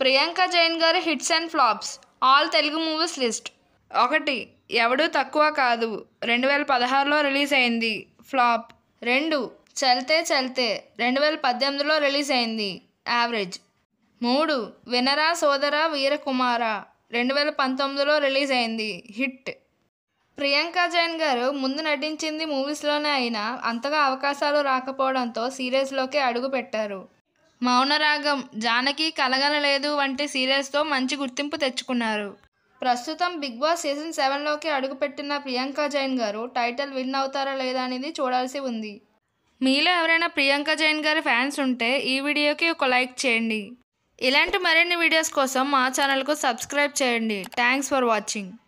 ప్రియాంక జైన్ గారి hits and flops all Telugu movies list ఒకటి ఎవడు తక్కువ కాదు రెండు వేల పదహారులో రిలీజ్ అయింది ఫ్లాప్ రెండు చల్తే చల్తే రెండు వేల పద్దెనిమిదిలో రిలీజ్ అయింది యావరేజ్ మూడు వినరా సోదర వీరకుమార రెండు వేల పంతొమ్మిదిలో రిలీజ్ అయింది హిట్ ప్రియాంక జైన్ గారు ముందు నటించింది మూవీస్లోనే అయినా అంతగా అవకాశాలు రాకపోవడంతో సీరియల్స్లోకి అడుగు పెట్టారు మౌనరాగం జానకి కలగనలేదు వంటి సీరియల్స్తో మంచి గుర్తింపు తెచ్చుకున్నారు ప్రస్తుతం బిగ్ బాస్ సీజన్ సెవెన్లోకి అడుగుపెట్టిన ప్రియాంక జైన్ గారు టైటిల్ విన్ అవుతారా లేదా అనేది చూడాల్సి ఉంది మీలో ఎవరైనా ప్రియాంక జైన్ గారి ఫ్యాన్స్ ఉంటే ఈ వీడియోకి ఒక లైక్ చేయండి ఇలాంటి మరిన్ని వీడియోస్ కోసం మా ఛానల్కు సబ్స్క్రైబ్ చేయండి థ్యాంక్స్ ఫర్ వాచింగ్